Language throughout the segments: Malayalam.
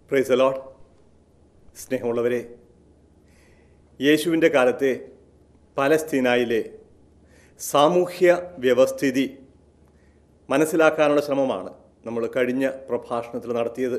പ്രൈസ് അലോട്ട് സ്നേഹമുള്ളവരെ യേശുവിൻ്റെ കാലത്തെ പലസ്തീനായിലെ സാമൂഹ്യ വ്യവസ്ഥിതി മനസ്സിലാക്കാനുള്ള ശ്രമമാണ് നമ്മൾ കഴിഞ്ഞ പ്രഭാഷണത്തിൽ നടത്തിയത്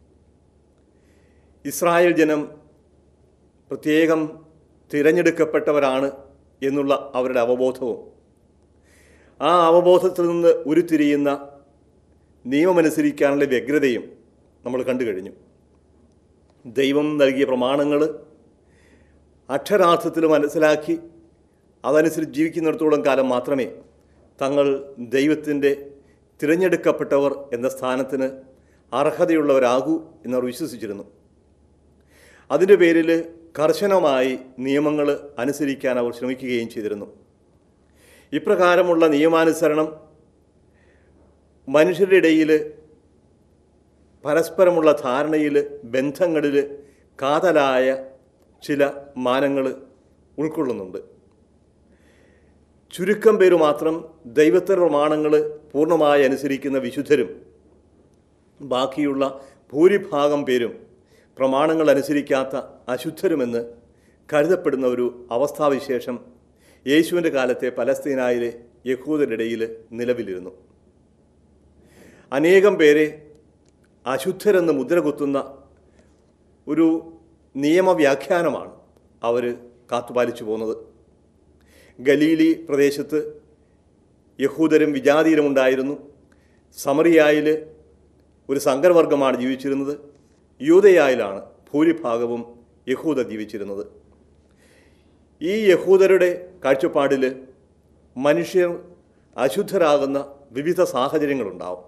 ഇസ്രായേൽ ജനം പ്രത്യേകം തിരഞ്ഞെടുക്കപ്പെട്ടവരാണ് എന്നുള്ള അവരുടെ അവബോധവും ആ അവബോധത്തിൽ നിന്ന് ഉരുത്തിരിയുന്ന നിയമമനുസരിക്കാനുള്ള വ്യഗ്രതയും നമ്മൾ കണ്ടു കഴിഞ്ഞു ദൈവം നൽകിയ പ്രമാണങ്ങൾ അക്ഷരാർത്ഥത്തിൽ മനസ്സിലാക്കി അതനുസരിച്ച് ജീവിക്കുന്നിടത്തോളം കാലം മാത്രമേ തങ്ങൾ ദൈവത്തിൻ്റെ തിരഞ്ഞെടുക്കപ്പെട്ടവർ എന്ന സ്ഥാനത്തിന് അർഹതയുള്ളവരാകൂ എന്നവർ വിശ്വസിച്ചിരുന്നു അതിൻ്റെ പേരിൽ കർശനമായി നിയമങ്ങൾ അനുസരിക്കാൻ അവർ ശ്രമിക്കുകയും ചെയ്തിരുന്നു ഇപ്രകാരമുള്ള നിയമാനുസരണം മനുഷ്യരുടെ ഇടയിൽ പരസ്പരമുള്ള ധാരണയിൽ ബന്ധങ്ങളിൽ കാതലായ ചില മാനങ്ങൾ ഉൾക്കൊള്ളുന്നുണ്ട് ചുരുക്കം പേര് മാത്രം ദൈവത്തിൻ്റെ പ്രമാണങ്ങൾ പൂർണ്ണമായി അനുസരിക്കുന്ന വിശുദ്ധരും ബാക്കിയുള്ള ഭൂരിഭാഗം പേരും പ്രമാണങ്ങൾ അനുസരിക്കാത്ത അശുദ്ധരുമെന്ന് കരുതപ്പെടുന്ന ഒരു അവസ്ഥാവിശേഷം യേശുവിൻ്റെ കാലത്തെ പലസ്തീനായിലെ യഹൂദരിടയിൽ നിലവിലിരുന്നു അനേകം പേരെ അശുദ്ധരെന്ന് മുദ്ര കുത്തുന്ന ഒരു നിയമവ്യാഖ്യാനമാണ് അവർ കാത്തുപാലിച്ചു പോകുന്നത് ഗലീലി പ്രദേശത്ത് യഹൂദരും വിജാതീയരും ഉണ്ടായിരുന്നു സമറിയായിൽ ഒരു സങ്കരവർഗമാണ് ജീവിച്ചിരുന്നത് യൂതയായിലാണ് ഭൂരിഭാഗവും യഹൂദ ജീവിച്ചിരുന്നത് ഈ യഹൂദരുടെ കാഴ്ചപ്പാടിൽ മനുഷ്യർ അശുദ്ധരാകുന്ന വിവിധ സാഹചര്യങ്ങളുണ്ടാവും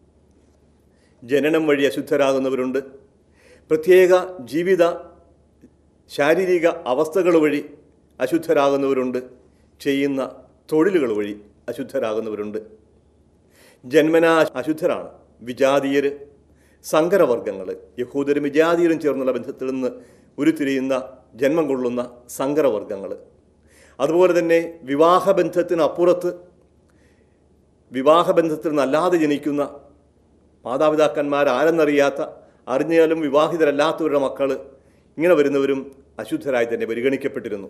ജനനം വഴി അശുദ്ധരാകുന്നവരുണ്ട് പ്രത്യേക ജീവിത ശാരീരിക അവസ്ഥകൾ വഴി അശുദ്ധരാകുന്നവരുണ്ട് ചെയ്യുന്ന തൊഴിലുകൾ വഴി അശുദ്ധരാകുന്നവരുണ്ട് ജന്മനാ അശുദ്ധരാണ് വിജാതീയർ സങ്കരവർഗങ്ങൾ യഹൂദരും വിജാതീയരും ചേർന്നുള്ള ബന്ധത്തിൽ നിന്ന് ഉരുത്തിരിയുന്ന ജന്മം കൊള്ളുന്ന സങ്കരവർഗങ്ങൾ അതുപോലെ തന്നെ വിവാഹബന്ധത്തിനപ്പുറത്ത് വിവാഹബന്ധത്തിൽ നിന്നല്ലാതെ ജനിക്കുന്ന മാതാപിതാക്കന്മാർ ആരെന്നറിയാത്ത അറിഞ്ഞാലും വിവാഹിതരല്ലാത്തവരുടെ മക്കൾ ഇങ്ങനെ വരുന്നവരും അശുദ്ധരായി തന്നെ പരിഗണിക്കപ്പെട്ടിരുന്നു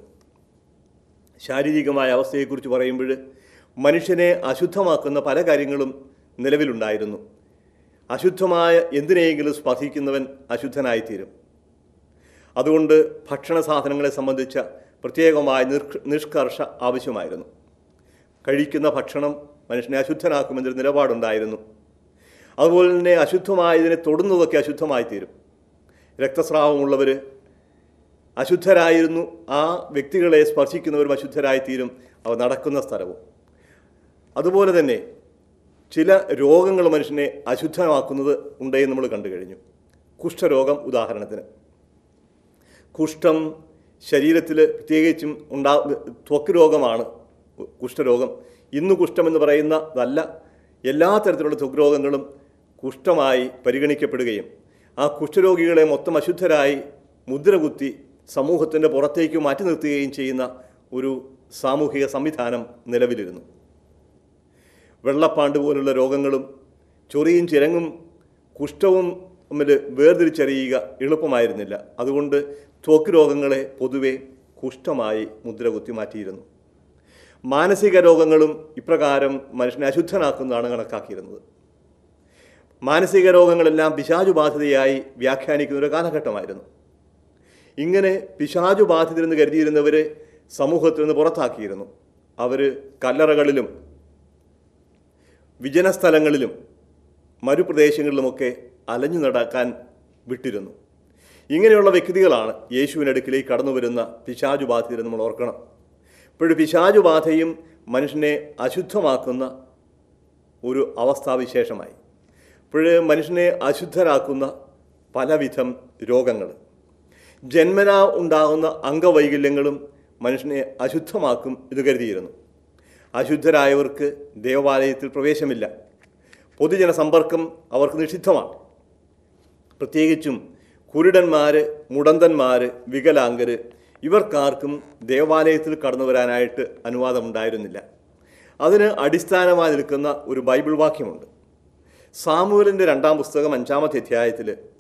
ശാരീരികമായ അവസ്ഥയെക്കുറിച്ച് പറയുമ്പോൾ മനുഷ്യനെ അശുദ്ധമാക്കുന്ന പല കാര്യങ്ങളും നിലവിലുണ്ടായിരുന്നു അശുദ്ധമായ എന്തിനെയെങ്കിലും സ്പർശിക്കുന്നവൻ അശുദ്ധനായിത്തീരും അതുകൊണ്ട് ഭക്ഷണ സാധനങ്ങളെ സംബന്ധിച്ച പ്രത്യേകമായ നിഷ്ക നിഷ്കർഷ ആവശ്യമായിരുന്നു കഴിക്കുന്ന ഭക്ഷണം മനുഷ്യനെ അശുദ്ധനാക്കുമെന്നൊരു നിലപാടുണ്ടായിരുന്നു അതുപോലെ തന്നെ അശുദ്ധമായതിനെ തൊടുന്നതൊക്കെ അശുദ്ധമായിത്തീരും രക്തസ്രാവമുള്ളവർ അശുദ്ധരായിരുന്നു ആ വ്യക്തികളെ സ്പർശിക്കുന്നവരും അശുദ്ധരായിത്തീരും അവ നടക്കുന്ന സ്ഥലവും അതുപോലെ തന്നെ ചില രോഗങ്ങൾ മനുഷ്യനെ അശുദ്ധമാക്കുന്നത് ഉണ്ടെന്ന് നമ്മൾ കണ്ടു കഴിഞ്ഞു കുഷ്ഠരോഗം ഉദാഹരണത്തിന് കുഷ്ഠം ശരീരത്തിൽ പ്രത്യേകിച്ചും ഉണ്ടാ ത്വക്ക് രോഗമാണ് കുഷ്ഠരോഗം ഇന്ന് കുഷ്ഠം എന്ന് പറയുന്നതല്ല എല്ലാ തരത്തിലുള്ള ത്വക്ക് രോഗങ്ങളും കുഷ്ഠമായി പരിഗണിക്കപ്പെടുകയും ആ കുഷ്ഠരോഗികളെ മൊത്തം അശുദ്ധരായി മുദ്രകുത്തി സമൂഹത്തിൻ്റെ പുറത്തേക്ക് മാറ്റി നിർത്തുകയും ചെയ്യുന്ന ഒരു സാമൂഹിക സംവിധാനം നിലവിലിരുന്നു വെള്ളപ്പാണ്ട് പോലുള്ള രോഗങ്ങളും ചൊറിയും ചിരങ്ങും കുഷ്ഠവും തമ്മിൽ വേർതിരിച്ചറിയുക എളുപ്പമായിരുന്നില്ല അതുകൊണ്ട് ത്വക്ക് രോഗങ്ങളെ പൊതുവെ കുഷ്ഠമായി മുദ്രകുത്തി മാറ്റിയിരുന്നു മാനസിക രോഗങ്ങളും ഇപ്രകാരം മനുഷ്യനെ അശുദ്ധനാക്കുന്നതാണ് കണക്കാക്കിയിരുന്നത് മാനസിക രോഗങ്ങളെല്ലാം പിശാചുബാധിതയായി വ്യാഖ്യാനിക്കുന്ന ഒരു കാലഘട്ടമായിരുന്നു ഇങ്ങനെ പിശാചുബാധിതരെന്ന് കരുതിയിരുന്നവരെ സമൂഹത്തിൽ നിന്ന് പുറത്താക്കിയിരുന്നു അവർ കല്ലറകളിലും വിജനസ്ഥലങ്ങളിലും മരുപ്രദേശങ്ങളിലുമൊക്കെ അലഞ്ഞു നടക്കാൻ വിട്ടിരുന്നു ഇങ്ങനെയുള്ള വ്യക്തികളാണ് യേശുവിനടുക്കിലേക്ക് കടന്നു വരുന്ന പിശാചുബാധിതരെന്ന് നമ്മൾ ഓർക്കണം ഇപ്പോഴും പിശാചുബാധയും മനുഷ്യനെ അശുദ്ധമാക്കുന്ന ഒരു അവസ്ഥാവിശേഷമായി ഇപ്പോഴ് മനുഷ്യനെ അശുദ്ധരാക്കുന്ന പലവിധം രോഗങ്ങൾ ജന്മനാ ഉണ്ടാകുന്ന അംഗവൈകല്യങ്ങളും മനുഷ്യനെ അശുദ്ധമാക്കും എന്ന് കരുതിയിരുന്നു അശുദ്ധരായവർക്ക് ദേവാലയത്തിൽ പ്രവേശമില്ല പൊതുജന സമ്പർക്കം അവർക്ക് നിഷിദ്ധമാണ് പ്രത്യേകിച്ചും കുരുടന്മാർ മുടന്തന്മാർ വികലാംഗർ ഇവർക്കാർക്കും ദേവാലയത്തിൽ കടന്നു വരാനായിട്ട് അനുവാദമുണ്ടായിരുന്നില്ല അതിന് അടിസ്ഥാനമായി നിൽക്കുന്ന ഒരു ബൈബിൾ വാക്യമുണ്ട് സാമൂലിൻ്റെ രണ്ടാം പുസ്തകം അഞ്ചാമത്തെ അധ്യായത്തിൽ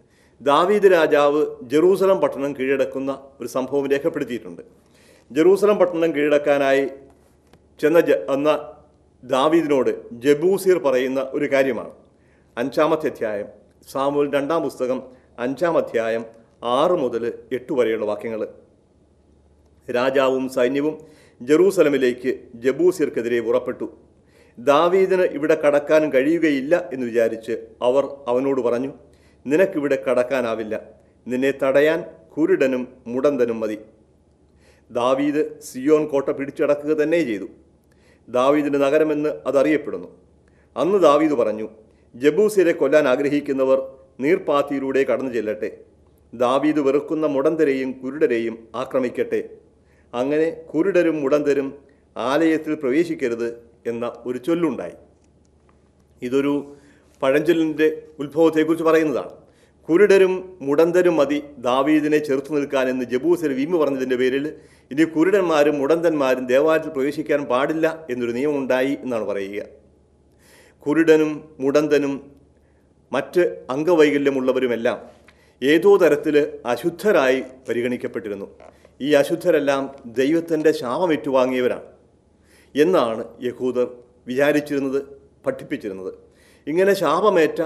ദാവീദ് രാജാവ് ജെറൂസലം പട്ടണം കീഴടക്കുന്ന ഒരു സംഭവം രേഖപ്പെടുത്തിയിട്ടുണ്ട് ജെറൂസലം പട്ടണം കീഴടക്കാനായി ചെന്ന ജ എന്ന ദാവീദിനോട് ജബൂസീർ പറയുന്ന ഒരു കാര്യമാണ് അഞ്ചാമത്തെ അധ്യായം സാമൂൽ രണ്ടാം പുസ്തകം അഞ്ചാം അധ്യായം ആറ് മുതൽ എട്ട് വരെയുള്ള വാക്യങ്ങൾ രാജാവും സൈന്യവും ജെറൂസലമിലേക്ക് ജബൂസിർക്കെതിരെ പുറപ്പെട്ടു ദാവീദിന് ഇവിടെ കടക്കാൻ കഴിയുകയില്ല എന്ന് വിചാരിച്ച് അവർ അവനോട് പറഞ്ഞു നിനക്കിവിടെ കടക്കാനാവില്ല നിന്നെ തടയാൻ കുരുടനും മുടന്തനും മതി ദാവീദ് സിയോൻ കോട്ട പിടിച്ചടക്കുക തന്നെ ചെയ്തു ദാവീദിൻ്റെ നഗരമെന്ന് അതറിയപ്പെടുന്നു അന്ന് ദാവീദ് പറഞ്ഞു ജബൂസിരെ കൊല്ലാൻ ആഗ്രഹിക്കുന്നവർ നീർപ്പാത്തിയിലൂടെ കടന്നു ചെല്ലട്ടെ ദാവീദ് വെറുക്കുന്ന മുടന്തരെയും കുരുടരെയും ആക്രമിക്കട്ടെ അങ്ങനെ കുരുടരും മുടന്തരും ആലയത്തിൽ പ്രവേശിക്കരുത് എന്ന ഒരു ചൊല്ലുണ്ടായി ഇതൊരു പഴഞ്ചൊല്ലിൻ്റെ ഉത്ഭവത്തെക്കുറിച്ച് പറയുന്നതാണ് കുരുടരും മുടന്തരും മതി ദാവീദിനെ ചെറുത്തു നിൽക്കാൻ എന്ന് ജബൂസർ വീമ്പ് പറഞ്ഞതിൻ്റെ പേരിൽ ഇനി കുരുടന്മാരും മുടന്തന്മാരും ദേവാലയത്തിൽ പ്രവേശിക്കാൻ പാടില്ല എന്നൊരു നിയമമുണ്ടായി എന്നാണ് പറയുക കുരുടനും മുടന്തനും മറ്റ് അംഗവൈകല്യമുള്ളവരുമെല്ലാം ഏതോ തരത്തിൽ അശുദ്ധരായി പരിഗണിക്കപ്പെട്ടിരുന്നു ഈ അശുദ്ധരെല്ലാം ദൈവത്തിൻ്റെ ശാപം ഏറ്റുവാങ്ങിയവരാണ് എന്നാണ് യഹൂദർ വിചാരിച്ചിരുന്നത് പഠിപ്പിച്ചിരുന്നത് ഇങ്ങനെ ശാപമേറ്റ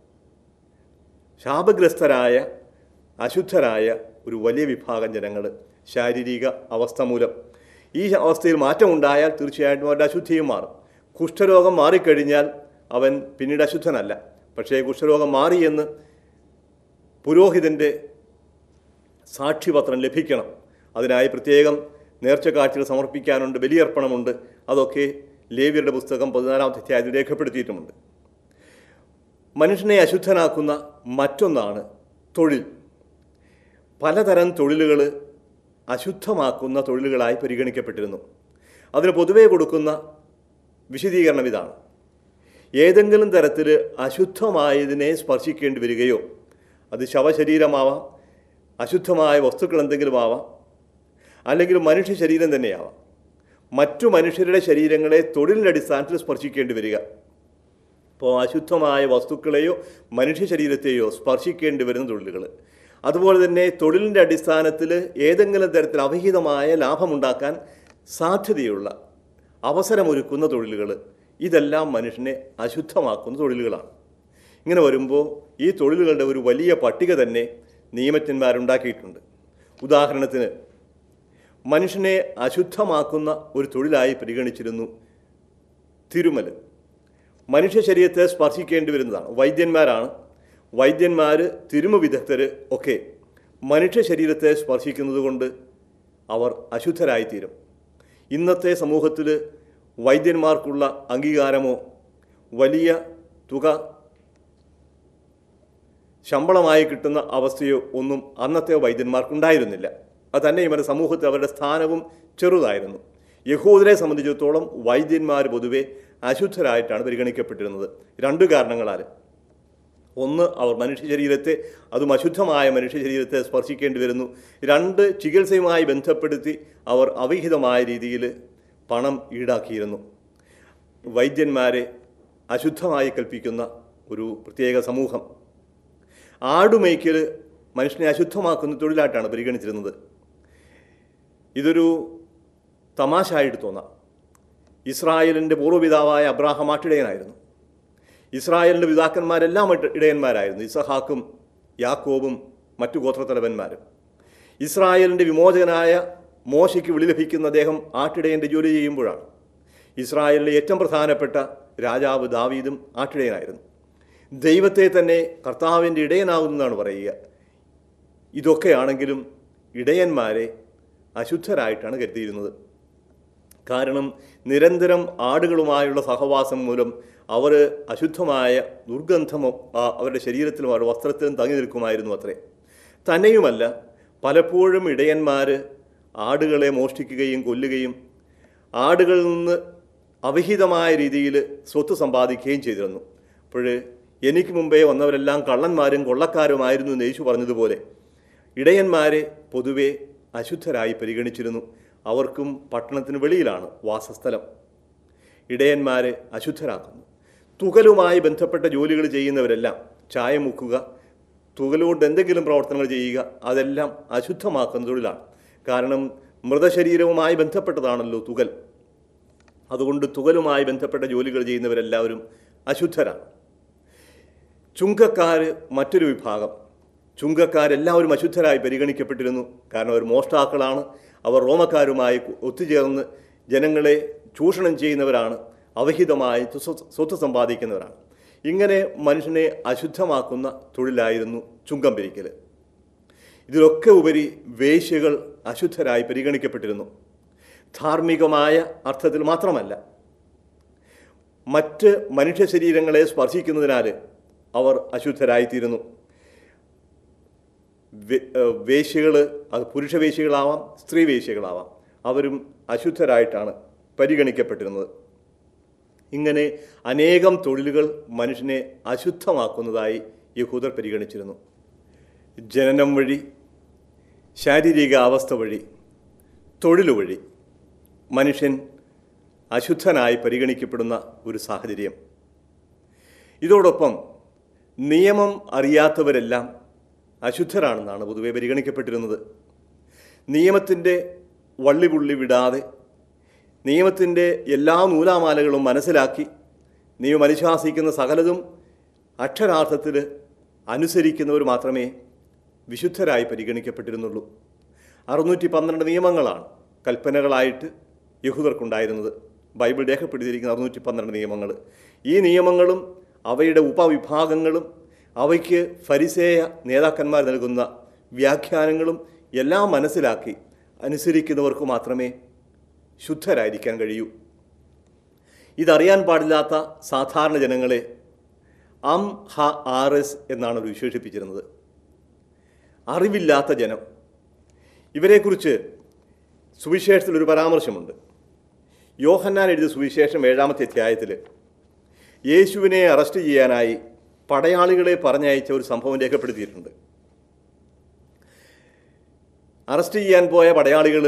ശാപഗ്രസ്തരായ അശുദ്ധരായ ഒരു വലിയ വിഭാഗം ജനങ്ങൾ ശാരീരിക അവസ്ഥ മൂലം ഈ അവസ്ഥയിൽ മാറ്റമുണ്ടായാൽ തീർച്ചയായിട്ടും അവരുടെ അശുദ്ധിയും മാറും കുഷ്ഠരോഗം മാറിക്കഴിഞ്ഞാൽ അവൻ പിന്നീട് അശുദ്ധനല്ല പക്ഷേ കുഷ്ഠരോഗം മാറിയെന്ന് പുരോഹിതൻ്റെ സാക്ഷിപത്രം ലഭിക്കണം അതിനായി പ്രത്യേകം നേർച്ചക്കാഴ്ചകൾ സമർപ്പിക്കാനുണ്ട് ബലിയർപ്പണമുണ്ട് അതൊക്കെ ലേവ്യരുടെ പുസ്തകം പതിനാലാമത്തെ അധ്യായത്തിൽ രേഖപ്പെടുത്തിയിട്ടുമുണ്ട് മനുഷ്യനെ അശുദ്ധനാക്കുന്ന മറ്റൊന്നാണ് തൊഴിൽ പലതരം തൊഴിലുകൾ അശുദ്ധമാക്കുന്ന തൊഴിലുകളായി പരിഗണിക്കപ്പെട്ടിരുന്നു അതിന് പൊതുവെ കൊടുക്കുന്ന വിശദീകരണം ഇതാണ് ഏതെങ്കിലും തരത്തിൽ അശുദ്ധമായതിനെ സ്പർശിക്കേണ്ടി വരികയോ അത് ശവശരീരമാവാം അശുദ്ധമായ വസ്തുക്കൾ എന്തെങ്കിലും ആവാം അല്ലെങ്കിൽ മനുഷ്യ ശരീരം തന്നെയാവാം മറ്റു മനുഷ്യരുടെ ശരീരങ്ങളെ തൊഴിലിൻ്റെ അടിസ്ഥാനത്തിൽ സ്പർശിക്കേണ്ടി വരിക ഇപ്പോൾ അശുദ്ധമായ വസ്തുക്കളെയോ മനുഷ്യ ശരീരത്തെയോ സ്പർശിക്കേണ്ടി വരുന്ന തൊഴിലുകൾ അതുപോലെ തന്നെ തൊഴിലിൻ്റെ അടിസ്ഥാനത്തിൽ ഏതെങ്കിലും തരത്തിൽ അവിഹിതമായ ലാഭമുണ്ടാക്കാൻ സാധ്യതയുള്ള അവസരമൊരുക്കുന്ന തൊഴിലുകൾ ഇതെല്ലാം മനുഷ്യനെ അശുദ്ധമാക്കുന്ന തൊഴിലുകളാണ് ഇങ്ങനെ വരുമ്പോൾ ഈ തൊഴിലുകളുടെ ഒരു വലിയ പട്ടിക തന്നെ നിയമജ്ഞന്മാരുണ്ടാക്കിയിട്ടുണ്ട് ഉദാഹരണത്തിന് മനുഷ്യനെ അശുദ്ധമാക്കുന്ന ഒരു തൊഴിലായി പരിഗണിച്ചിരുന്നു തിരുമൽ മനുഷ്യ ശരീരത്തെ സ്പർശിക്കേണ്ടി വരുന്നതാണ് വൈദ്യന്മാരാണ് വൈദ്യന്മാർ തിരുമ വിദഗ്ധർ ഒക്കെ മനുഷ്യ ശരീരത്തെ സ്പർശിക്കുന്നത് കൊണ്ട് അവർ അശുദ്ധരായിത്തീരും ഇന്നത്തെ സമൂഹത്തിൽ വൈദ്യന്മാർക്കുള്ള അംഗീകാരമോ വലിയ തുക ശമ്പളമായി കിട്ടുന്ന അവസ്ഥയോ ഒന്നും അന്നത്തെ വൈദ്യന്മാർക്കുണ്ടായിരുന്നില്ല അത് തന്നെയും അവരുടെ സമൂഹത്തിൽ അവരുടെ സ്ഥാനവും ചെറുതായിരുന്നു യഹൂദരെ സംബന്ധിച്ചിടത്തോളം വൈദ്യന്മാർ പൊതുവെ അശുദ്ധരായിട്ടാണ് പരിഗണിക്കപ്പെട്ടിരുന്നത് രണ്ട് കാരണങ്ങളാൽ ഒന്ന് അവർ മനുഷ്യ ശരീരത്തെ അതും അശുദ്ധമായ മനുഷ്യ ശരീരത്തെ സ്പർശിക്കേണ്ടി വരുന്നു രണ്ട് ചികിത്സയുമായി ബന്ധപ്പെടുത്തി അവർ അവിഹിതമായ രീതിയിൽ പണം ഈടാക്കിയിരുന്നു വൈദ്യന്മാരെ അശുദ്ധമായി കൽപ്പിക്കുന്ന ഒരു പ്രത്യേക സമൂഹം ആടുമേയ്ക്കൽ മനുഷ്യനെ അശുദ്ധമാക്കുന്ന തൊഴിലായിട്ടാണ് പരിഗണിച്ചിരുന്നത് ഇതൊരു തമാശയായിട്ട് തോന്നാം ഇസ്രായേലിൻ്റെ പൂർവ്വപിതാവായ അബ്രാഹം ആട്ടിടയനായിരുന്നു ഇസ്രായേലിൻ്റെ പിതാക്കന്മാരെല്ലാം ഇട- ഇടയന്മാരായിരുന്നു ഇസഹാക്കും യാക്കോബും മറ്റു ഗോത്രത്തലവന്മാരും ഇസ്രായേലിൻ്റെ വിമോചകനായ മോശയ്ക്ക് വിളി ലഭിക്കുന്ന അദ്ദേഹം ആട്ടിടയൻ്റെ ജോലി ചെയ്യുമ്പോഴാണ് ഇസ്രായേലിലെ ഏറ്റവും പ്രധാനപ്പെട്ട രാജാവ് ദാവീദും ആട്ടിടയനായിരുന്നു ദൈവത്തെ തന്നെ കർത്താവിൻ്റെ ഇടയനാകുന്നതാണ് പറയുക ഇതൊക്കെയാണെങ്കിലും ഇടയന്മാരെ അശുദ്ധരായിട്ടാണ് കരുതിയിരുന്നത് കാരണം നിരന്തരം ആടുകളുമായുള്ള സഹവാസം മൂലം അവർ അശുദ്ധമായ ദുർഗന്ധം ആ, അവരുടെ ശരീരത്തിലും അവരുടെ വസ്ത്രത്തിലും തങ്ങി നിൽക്കുമായിരുന്നു അത്രേ തന്നെയുമല്ല പലപ്പോഴും ഇടയന്മാർ ആടുകളെ മോഷ്ടിക്കുകയും കൊല്ലുകയും ആടുകളിൽ നിന്ന് അവിഹിതമായ രീതിയിൽ സ്വത്ത് സമ്പാദിക്കുകയും ചെയ്തിരുന്നു അപ്പോൾ എനിക്ക് മുമ്പേ വന്നവരെല്ലാം കള്ളന്മാരും കൊള്ളക്കാരുമായിരുന്നു എന്ന് യേശു പറഞ്ഞതുപോലെ ഇടയന്മാരെ പൊതുവെ അശുദ്ധരായി പരിഗണിച്ചിരുന്നു അവർക്കും പട്ടണത്തിന് വെളിയിലാണ് വാസസ്ഥലം ഇടയന്മാരെ അശുദ്ധരാക്കുന്നു തുകലുമായി ബന്ധപ്പെട്ട ജോലികൾ ചെയ്യുന്നവരെല്ലാം ചായ മുക്കുക തുകലുകൊണ്ട് എന്തെങ്കിലും പ്രവർത്തനങ്ങൾ ചെയ്യുക അതെല്ലാം അശുദ്ധമാക്കുന്ന തൊഴിലാണ് കാരണം മൃതശരീരവുമായി ബന്ധപ്പെട്ടതാണല്ലോ തുകൽ അതുകൊണ്ട് തുകലുമായി ബന്ധപ്പെട്ട ജോലികൾ ചെയ്യുന്നവരെല്ലാവരും അശുദ്ധരാണ് ചുങ്കക്കാർ മറ്റൊരു വിഭാഗം ചുങ്കക്കാരെല്ലാവരും അശുദ്ധരായി പരിഗണിക്കപ്പെട്ടിരുന്നു കാരണം അവർ മോഷ്ടാക്കളാണ് അവർ റോമക്കാരുമായി ഒത്തുചേർന്ന് ജനങ്ങളെ ചൂഷണം ചെയ്യുന്നവരാണ് അവഹിതമായി സ്വ- സ്വത്ത് സമ്പാദിക്കുന്നവരാണ് ഇങ്ങനെ മനുഷ്യനെ അശുദ്ധമാക്കുന്ന തൊഴിലായിരുന്നു ചുങ്കം പിരിക്കൽ ഇതിലൊക്കെ ഉപരി വേശ്യകൾ അശുദ്ധരായി പരിഗണിക്കപ്പെട്ടിരുന്നു ധാർമ്മികമായ അർത്ഥത്തിൽ മാത്രമല്ല മറ്റ് മനുഷ്യ ശരീരങ്ങളെ സ്പർശിക്കുന്നതിനാൽ അവർ അശുദ്ധരായിത്തീരുന്നു വേശ്യകൾ അത് പുരുഷ വേശ്യകളാവാം സ്ത്രീ വേശ്യകളാവാം അവരും അശുദ്ധരായിട്ടാണ് പരിഗണിക്കപ്പെട്ടിരുന്നത് ഇങ്ങനെ അനേകം തൊഴിലുകൾ മനുഷ്യനെ അശുദ്ധമാക്കുന്നതായി യഹൂദർ പരിഗണിച്ചിരുന്നു ജനനം വഴി ശാരീരിക അവസ്ഥ വഴി തൊഴിൽ വഴി മനുഷ്യൻ അശുദ്ധനായി പരിഗണിക്കപ്പെടുന്ന ഒരു സാഹചര്യം ഇതോടൊപ്പം നിയമം അറിയാത്തവരെല്ലാം അശുദ്ധരാണെന്നാണ് പൊതുവെ പരിഗണിക്കപ്പെട്ടിരുന്നത് നിയമത്തിൻ്റെ വള്ളിപുള്ളി വിടാതെ നിയമത്തിൻ്റെ എല്ലാ നൂലാമാലകളും മനസ്സിലാക്കി നിയമം അനുശാസിക്കുന്ന സകലതും അക്ഷരാർത്ഥത്തിൽ അനുസരിക്കുന്നവർ മാത്രമേ വിശുദ്ധരായി പരിഗണിക്കപ്പെട്ടിരുന്നുള്ളൂ അറുന്നൂറ്റി പന്ത്രണ്ട് നിയമങ്ങളാണ് കൽപ്പനകളായിട്ട് യഹൂദർക്കുണ്ടായിരുന്നത് ബൈബിൾ രേഖപ്പെടുത്തിയിരിക്കുന്ന അറുന്നൂറ്റി പന്ത്രണ്ട് നിയമങ്ങൾ ഈ നിയമങ്ങളും അവയുടെ ഉപവിഭാഗങ്ങളും അവയ്ക്ക് ഫരിസേയ നേതാക്കന്മാർ നൽകുന്ന വ്യാഖ്യാനങ്ങളും എല്ലാം മനസ്സിലാക്കി അനുസരിക്കുന്നവർക്ക് മാത്രമേ ശുദ്ധരായിരിക്കാൻ കഴിയൂ ഇതറിയാൻ പാടില്ലാത്ത സാധാരണ ജനങ്ങളെ അം ഹ ആർ എസ് എന്നാണ് അവർ വിശേഷിപ്പിച്ചിരുന്നത് അറിവില്ലാത്ത ജനം ഇവരെക്കുറിച്ച് സുവിശേഷത്തിൽ ഒരു പരാമർശമുണ്ട് യോഹന്നാൻ എഴുതിയ സുവിശേഷം ഏഴാമത്തെ അധ്യായത്തിൽ യേശുവിനെ അറസ്റ്റ് ചെയ്യാനായി പടയാളികളെ പറഞ്ഞയച്ച ഒരു സംഭവം രേഖപ്പെടുത്തിയിട്ടുണ്ട് അറസ്റ്റ് ചെയ്യാൻ പോയ പടയാളികൾ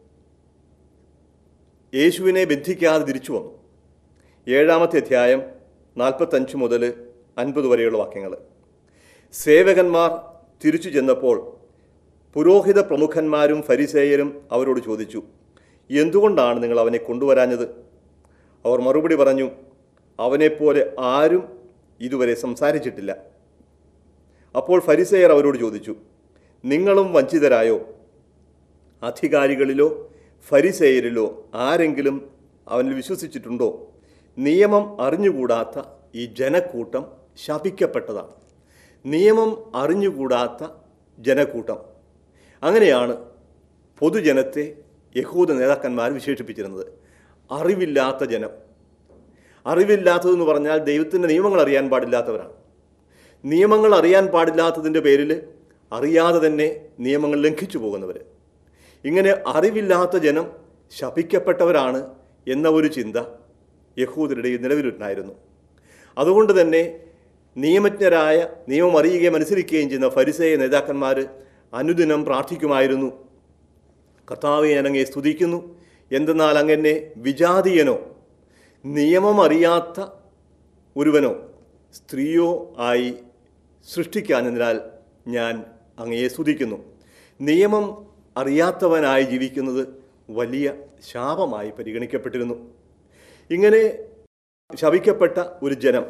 യേശുവിനെ ബന്ധിക്കാതെ തിരിച്ചു വന്നു ഏഴാമത്തെ അധ്യായം നാൽപ്പത്തഞ്ച് മുതൽ അൻപത് വരെയുള്ള വാക്യങ്ങൾ സേവകന്മാർ തിരിച്ചു ചെന്നപ്പോൾ പുരോഹിത പ്രമുഖന്മാരും ഫരിസേയരും അവരോട് ചോദിച്ചു എന്തുകൊണ്ടാണ് നിങ്ങൾ അവനെ കൊണ്ടുവരാഞ്ഞത് അവർ മറുപടി പറഞ്ഞു അവനെപ്പോലെ ആരും ഇതുവരെ സംസാരിച്ചിട്ടില്ല അപ്പോൾ ഫരിസേയർ അവരോട് ചോദിച്ചു നിങ്ങളും വഞ്ചിതരായോ അധികാരികളിലോ ഫരിസേയരിലോ ആരെങ്കിലും അവനിൽ വിശ്വസിച്ചിട്ടുണ്ടോ നിയമം അറിഞ്ഞുകൂടാത്ത ഈ ജനക്കൂട്ടം ശപിക്കപ്പെട്ടതാണ് നിയമം അറിഞ്ഞുകൂടാത്ത ജനക്കൂട്ടം അങ്ങനെയാണ് പൊതുജനത്തെ യഹൂദ നേതാക്കന്മാർ വിശേഷിപ്പിച്ചിരുന്നത് അറിവില്ലാത്ത ജനം അറിവില്ലാത്തതെന്ന് പറഞ്ഞാൽ ദൈവത്തിൻ്റെ നിയമങ്ങൾ അറിയാൻ പാടില്ലാത്തവരാണ് നിയമങ്ങൾ അറിയാൻ പാടില്ലാത്തതിൻ്റെ പേരിൽ അറിയാതെ തന്നെ നിയമങ്ങൾ ലംഘിച്ചു പോകുന്നവർ ഇങ്ങനെ അറിവില്ലാത്ത ജനം ശപിക്കപ്പെട്ടവരാണ് എന്ന ഒരു ചിന്ത യഹൂദരുടെ നിലവിലുണ്ടായിരുന്നു അതുകൊണ്ട് തന്നെ നിയമജ്ഞരായ നിയമം അറിയുകയും അനുസരിക്കുകയും ചെയ്യുന്ന ഫരിസേയ നേതാക്കന്മാർ അനുദിനം പ്രാർത്ഥിക്കുമായിരുന്നു കർത്താവെ ഞാൻ അങ്ങയെ സ്തുതിക്കുന്നു എന്തെന്നാൽ അങ്ങനെ വിജാതീയനോ നിയമം അറിയാത്ത ഒരുവനോ സ്ത്രീയോ ആയി സൃഷ്ടിക്കാനെന്നാൽ ഞാൻ അങ്ങയെ സ്തുതിക്കുന്നു നിയമം അറിയാത്തവനായി ജീവിക്കുന്നത് വലിയ ശാപമായി പരിഗണിക്കപ്പെട്ടിരുന്നു ഇങ്ങനെ ശപിക്കപ്പെട്ട ഒരു ജനം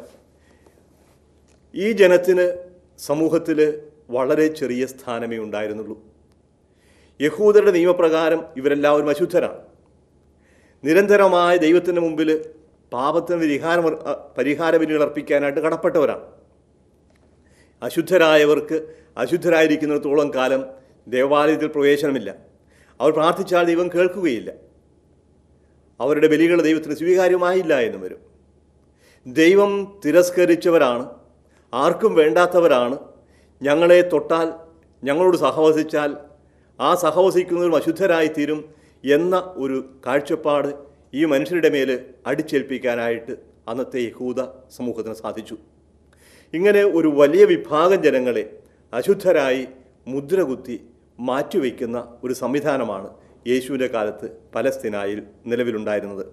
ഈ ജനത്തിന് സമൂഹത്തിൽ വളരെ ചെറിയ സ്ഥാനമേ ഉണ്ടായിരുന്നുള്ളൂ യഹൂദരുടെ നിയമപ്രകാരം ഇവരെല്ലാവരും അശുദ്ധരാണ് നിരന്തരമായ ദൈവത്തിന് മുമ്പിൽ പാപത്തിന് പരിഹാരം പരിഹാര ബലികൾ അർപ്പിക്കാനായിട്ട് കടപ്പെട്ടവരാണ് അശുദ്ധരായവർക്ക് അശുദ്ധരായിരിക്കുന്നിടത്തോളം കാലം ദേവാലയത്തിൽ പ്രവേശനമില്ല അവർ പ്രാർത്ഥിച്ചാൽ ദൈവം കേൾക്കുകയില്ല അവരുടെ ബലികൾ ദൈവത്തിന് സ്വീകാര്യമായില്ല എന്നും വരും ദൈവം തിരസ്കരിച്ചവരാണ് ആർക്കും വേണ്ടാത്തവരാണ് ഞങ്ങളെ തൊട്ടാൽ ഞങ്ങളോട് സഹവസിച്ചാൽ ആ സഹവസിക്കുന്നവരും അശുദ്ധരായിത്തീരും എന്ന ഒരു കാഴ്ചപ്പാട് ഈ മനുഷ്യരുടെ മേൽ അടിച്ചേൽപ്പിക്കാനായിട്ട് അന്നത്തെ യഹൂദ സമൂഹത്തിന് സാധിച്ചു ഇങ്ങനെ ഒരു വലിയ വിഭാഗം ജനങ്ങളെ അശുദ്ധരായി മുദ്രകുത്തി മാറ്റിവെക്കുന്ന ഒരു സംവിധാനമാണ് യേശുവിൻ്റെ കാലത്ത് പലസ്തീനായിൽ നിലവിലുണ്ടായിരുന്നത്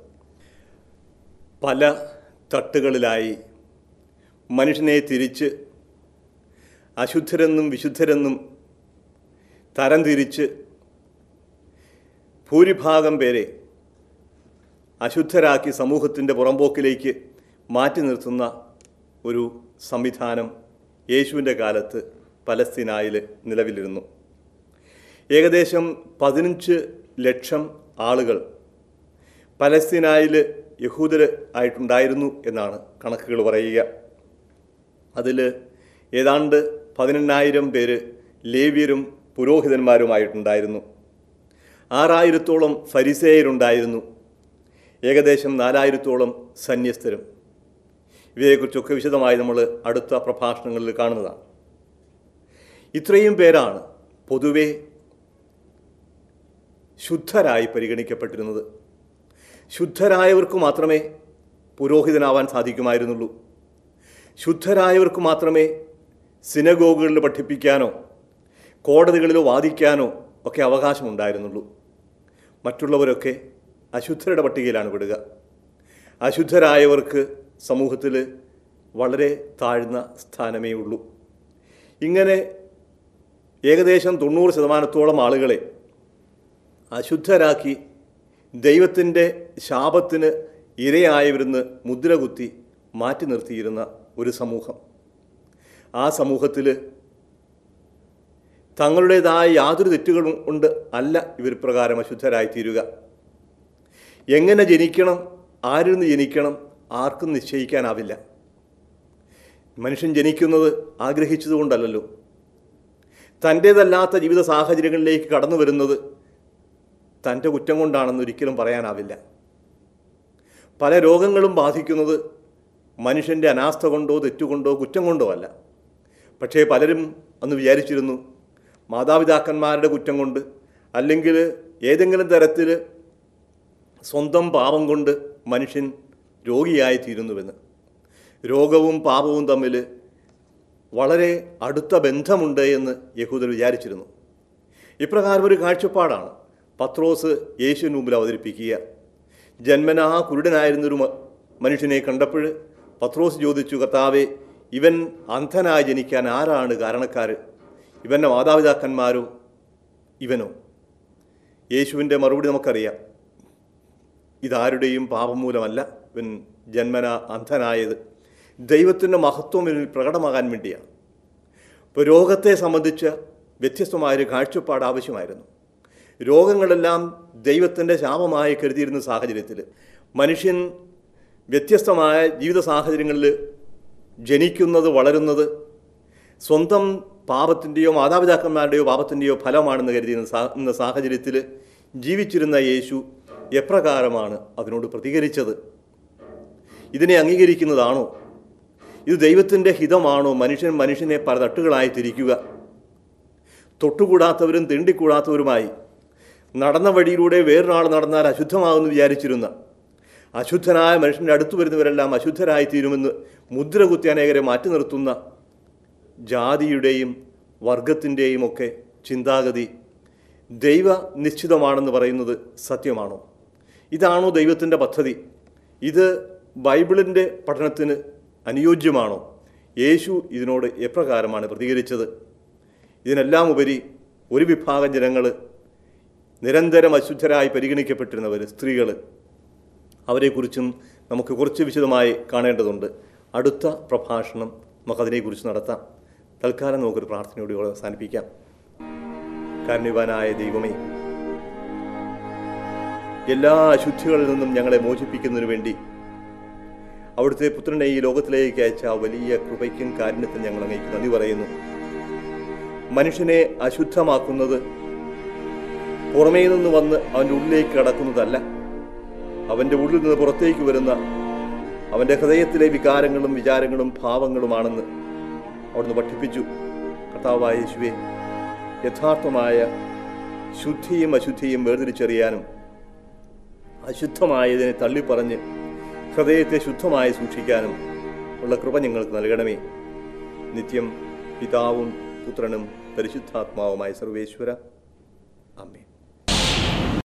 പല തട്ടുകളിലായി മനുഷ്യനെ തിരിച്ച് അശുദ്ധരെന്നും വിശുദ്ധരെന്നും തരംതിരിച്ച് ഭൂരിഭാഗം പേരെ അശുദ്ധരാക്കി സമൂഹത്തിൻ്റെ പുറമ്പോക്കിലേക്ക് മാറ്റി നിർത്തുന്ന ഒരു സംവിധാനം യേശുവിൻ്റെ കാലത്ത് പലസ്തീനായിൽ നിലവിലിരുന്നു ഏകദേശം പതിനഞ്ച് ലക്ഷം ആളുകൾ പലസ്തീനായിൽ യഹൂദർ ആയിട്ടുണ്ടായിരുന്നു എന്നാണ് കണക്കുകൾ പറയുക അതിൽ ഏതാണ്ട് പതിനെണ്ണായിരം പേര് ലേവ്യരും പുരോഹിതന്മാരുമായിട്ടുണ്ടായിരുന്നു ആറായിരത്തോളം ഫരിസേയരുണ്ടായിരുന്നു ഏകദേശം നാലായിരത്തോളം സന്യസ്തരും ഇവയെക്കുറിച്ചൊക്കെ വിശദമായി നമ്മൾ അടുത്ത പ്രഭാഷണങ്ങളിൽ കാണുന്നതാണ് ഇത്രയും പേരാണ് പൊതുവെ ശുദ്ധരായി പരിഗണിക്കപ്പെട്ടിരുന്നത് ശുദ്ധരായവർക്ക് മാത്രമേ പുരോഹിതനാവാൻ സാധിക്കുമായിരുന്നുള്ളൂ ശുദ്ധരായവർക്ക് മാത്രമേ സിനഗോഗുകളിൽ പഠിപ്പിക്കാനോ കോടതികളിലോ വാദിക്കാനോ ഒക്കെ അവകാശമുണ്ടായിരുന്നുള്ളൂ മറ്റുള്ളവരൊക്കെ അശുദ്ധരുടെ പട്ടികയിലാണ് വിടുക അശുദ്ധരായവർക്ക് സമൂഹത്തിൽ വളരെ താഴ്ന്ന സ്ഥാനമേ ഉള്ളൂ ഇങ്ങനെ ഏകദേശം തൊണ്ണൂറ് ശതമാനത്തോളം ആളുകളെ അശുദ്ധരാക്കി ദൈവത്തിൻ്റെ ശാപത്തിന് ഇരയായവരുന്ന് മുദ്ര കുത്തി മാറ്റി നിർത്തിയിരുന്ന ഒരു സമൂഹം ആ സമൂഹത്തിൽ തങ്ങളുടേതായ യാതൊരു തെറ്റുകളും കൊണ്ട് അല്ല ഇവർ പ്രകാരം അശുദ്ധരായി തീരുക എങ്ങനെ ജനിക്കണം ആരിൽ നിന്ന് ജനിക്കണം ആർക്കും നിശ്ചയിക്കാനാവില്ല മനുഷ്യൻ ജനിക്കുന്നത് ആഗ്രഹിച്ചതുകൊണ്ടല്ലല്ലോ തൻ്റേതല്ലാത്ത ജീവിത സാഹചര്യങ്ങളിലേക്ക് കടന്നു വരുന്നത് തൻ്റെ കുറ്റം കൊണ്ടാണെന്ന് ഒരിക്കലും പറയാനാവില്ല പല രോഗങ്ങളും ബാധിക്കുന്നത് മനുഷ്യൻ്റെ അനാസ്ഥ കൊണ്ടോ തെറ്റുകൊണ്ടോ കുറ്റം കൊണ്ടോ അല്ല പക്ഷേ പലരും അന്ന് വിചാരിച്ചിരുന്നു മാതാപിതാക്കന്മാരുടെ കുറ്റം കൊണ്ട് അല്ലെങ്കിൽ ഏതെങ്കിലും തരത്തിൽ സ്വന്തം പാപം കൊണ്ട് മനുഷ്യൻ രോഗിയായി തീരുന്നുവെന്ന് രോഗവും പാപവും തമ്മിൽ വളരെ അടുത്ത ബന്ധമുണ്ട് എന്ന് യഹൂദർ വിചാരിച്ചിരുന്നു ഇപ്രകാരം ഒരു കാഴ്ചപ്പാടാണ് പത്രോസ് യേശുവിന് മുമ്പിൽ അവതരിപ്പിക്കുക ജന്മനാ കുരുടനായിരുന്നൊരു മ- മനുഷ്യനെ കണ്ടപ്പോൾ പത്രോസ് ചോദിച്ചു കർത്താവെ ഇവൻ അന്ധനായി ജനിക്കാൻ ആരാണ് കാരണക്കാർ ഇവൻ്റെ മാതാപിതാക്കന്മാരോ ഇവനോ യേശുവിൻ്റെ മറുപടി നമുക്കറിയാം ഇതാരുടെയും പാപം മൂലമല്ല ഇവൻ ജന്മന അന്ധനായത് ദൈവത്തിൻ്റെ മഹത്വം ഇവനിൽ പ്രകടമാകാൻ വേണ്ടിയാണ് ഇപ്പോൾ രോഗത്തെ സംബന്ധിച്ച് വ്യത്യസ്തമായൊരു കാഴ്ചപ്പാട് ആവശ്യമായിരുന്നു രോഗങ്ങളെല്ലാം ദൈവത്തിൻ്റെ ശാപമായി കരുതിയിരുന്ന സാഹചര്യത്തിൽ മനുഷ്യൻ വ്യത്യസ്തമായ ജീവിത സാഹചര്യങ്ങളിൽ ജനിക്കുന്നത് വളരുന്നത് സ്വന്തം പാപത്തിൻ്റെയോ മാതാപിതാക്കന്മാരുടെയോ പാപത്തിൻ്റെയോ ഫലമാണെന്ന് കരുതിയിരുന്ന സാ എന്ന സാഹചര്യത്തിൽ ജീവിച്ചിരുന്ന യേശു എപ്രകാരമാണ് അതിനോട് പ്രതികരിച്ചത് ഇതിനെ അംഗീകരിക്കുന്നതാണോ ഇത് ദൈവത്തിൻ്റെ ഹിതമാണോ മനുഷ്യൻ മനുഷ്യനെ പല തട്ടുകളായി തിരിക്കുക തൊട്ടുകൂടാത്തവരും തിണ്ടിക്കൂടാത്തവരുമായി നടന്ന വഴിയിലൂടെ വേറൊരാൾ നടന്നാൽ അശുദ്ധമാകുമെന്ന് വിചാരിച്ചിരുന്ന അശുദ്ധനായ മനുഷ്യൻ്റെ അടുത്ത് വരുന്നവരെല്ലാം അശുദ്ധരായി തീരുമെന്ന് മുദ്ര കുത്തി അനേകരെ മാറ്റി നിർത്തുന്ന ജാതിയുടെയും വർഗത്തിൻ്റെയും ഒക്കെ ചിന്താഗതി ദൈവ നിശ്ചിതമാണെന്ന് പറയുന്നത് സത്യമാണോ ഇതാണോ ദൈവത്തിൻ്റെ പദ്ധതി ഇത് ബൈബിളിൻ്റെ പഠനത്തിന് അനുയോജ്യമാണോ യേശു ഇതിനോട് എപ്രകാരമാണ് പ്രതികരിച്ചത് ഇതിനെല്ലാം ഉപരി ഒരു വിഭാഗം ജനങ്ങൾ നിരന്തരം അശുദ്ധരായി പരിഗണിക്കപ്പെട്ടിരുന്നവർ സ്ത്രീകൾ അവരെക്കുറിച്ചും നമുക്ക് കുറച്ച് വിശദമായി കാണേണ്ടതുണ്ട് അടുത്ത പ്രഭാഷണം നമുക്കതിനെക്കുറിച്ച് നടത്താം തൽക്കാലം നമുക്കൊരു പ്രാർത്ഥനയോടെ ഇവിടെ അവസാനിപ്പിക്കാം കാരുണ്യവാനായ ദൈവമേ എല്ലാ അശുദ്ധികളിൽ നിന്നും ഞങ്ങളെ മോചിപ്പിക്കുന്നതിനു വേണ്ടി അവിടുത്തെ പുത്രനെ ഈ ലോകത്തിലേക്ക് അയച്ച ആ വലിയ കൃപയ്ക്കും കാരുണ്യത്തിനും ഞങ്ങൾ അങ്ങേക്ക് നന്ദി പറയുന്നു മനുഷ്യനെ അശുദ്ധമാക്കുന്നത് പുറമേ നിന്ന് വന്ന് അവൻ്റെ ഉള്ളിലേക്ക് കടക്കുന്നതല്ല അവൻ്റെ ഉള്ളിൽ നിന്ന് പുറത്തേക്ക് വരുന്ന അവൻ്റെ ഹൃദയത്തിലെ വികാരങ്ങളും വിചാരങ്ങളും ഭാവങ്ങളുമാണെന്ന് അവിടുന്ന് പഠിപ്പിച്ചു കർത്താവായ യേശുവെ യഥാർത്ഥമായ ശുദ്ധിയും അശുദ്ധിയും വേർതിരിച്ചറിയാനും അശുദ്ധമായതിനെ തള്ളിപ്പറഞ്ഞ് ഹൃദയത്തെ ശുദ്ധമായി സൂക്ഷിക്കാനും ഉള്ള കൃപ ഞങ്ങൾക്ക് നൽകണമേ നിത്യം പിതാവും പുത്രനും പരിശുദ്ധാത്മാവുമായ സർവേശ്വര അമ്മേ